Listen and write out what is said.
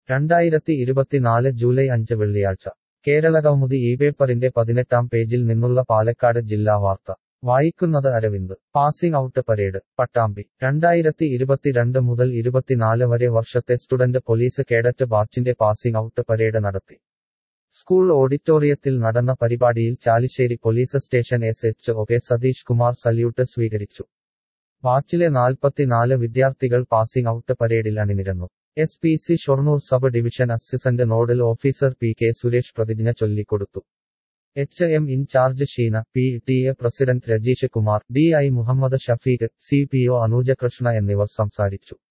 രണ്ടായിരത്തി ഇരുപത്തിനാല് ജൂലൈ അഞ്ച് വെള്ളിയാഴ്ച കേരളകൗമുദി ഈ പേപ്പറിന്റെ പതിനെട്ടാം പേജിൽ നിന്നുള്ള പാലക്കാട് ജില്ലാ വാർത്ത വായിക്കുന്നത് Aravind passing out parade Pattambi രണ്ടായിരത്തി ഇരുപത്തിരണ്ട് മുതൽ ഇരുപത്തിനാല് വരെ വർഷത്തെ സ്റ്റുഡന്റ് പോലീസ് കേഡറ്റ് ബാച്ചിന്റെ പാസിംഗ് ഔട്ട് പരേഡ് നടത്തി സ്കൂൾ ഓഡിറ്റോറിയത്തിൽ നടന്ന പരിപാടിയിൽ Chalissery police station S H O K Satheesh Kumar salute സ്വീകരിച്ചു ബാച്ചിലെ നാൽപ്പത്തിനാല് വിദ്യാർത്ഥികൾ പാസിംഗ് ഔട്ട് പരേഡിൽ അണിനിരന്നു S P C Shoranur sub division assistant nodal officer P K Suresh പ്രതിജ്ഞ ചൊല്ലിക്കൊടുത്തു H M incharge Sheena P T A president Rajeesh Kumar D I Muhammad Shafeeq C P O Anuja Krishna എന്നിവർ സംസാരിച്ചു